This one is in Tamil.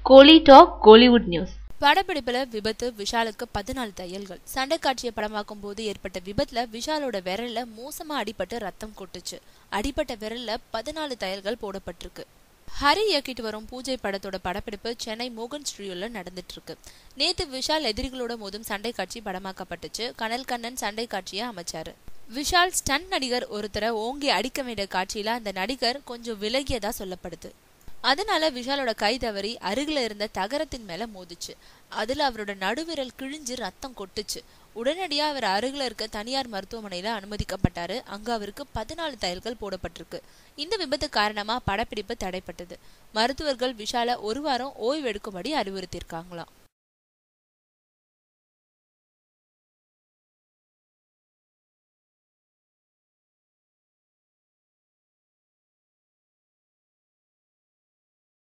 கோலி டாக் கோலிவுட் நியூஸ் படப்பிடிப்புல விபத்து விஷாலுக்கு பதினாலு தையல்கள் சண்டை காட்சியை படமாக்கும் போது ஏற்பட்ட விபத்துல விஷாலோட விரல்ல மோசமா அடிபட்டு ரத்தம் கொட்டுச்சு அடிபட்ட விரல்ல பதினாலு தையல்கள் போடப்பட்டிருக்கு ஹரி இயக்கிட்டு வரும் பூஜை படத்தோட படப்பிடிப்பு சென்னை மோகன் ஸ்டுடியோல நடந்துட்டு இருக்கு நேத்து விஷால் எதிரிகளோட மோதும் சண்டை காட்சி படமாக்கப்பட்டுச்சு கனல் கண்ணன் சண்டை காட்சியை அமைச்சாரு விஷால் ஸ்டன் நடிகர் ஒருத்தரை ஓங்கி அடிக்க வேண்டிய காட்சியில அந்த நடிகர் கொஞ்சம் விலகியதா சொல்லப்படுது அதனால விஷாலோட கை தவறி அருகில இருந்த தகரத்தின் மேல மோதிச்சு அதுல அவரோட நடுவிரல் கிழிஞ்சு ரத்தம் கொட்டுச்சு உடனடியா அவர் அருகில இருக்க தனியார் மருத்துவமனையில அனுமதிக்கப்பட்டாரு அங்க அவருக்கு பதினாலு தையல்கள் போடப்பட்டிருக்கு இந்த விபத்து காரணமா படப்பிடிப்பு தடைப்பட்டது மருத்துவர்கள் விஷால ஒரு வாரம் ஓய்வு எடுக்கும்படி அறிவுறுத்தியிருக்காங்களாம்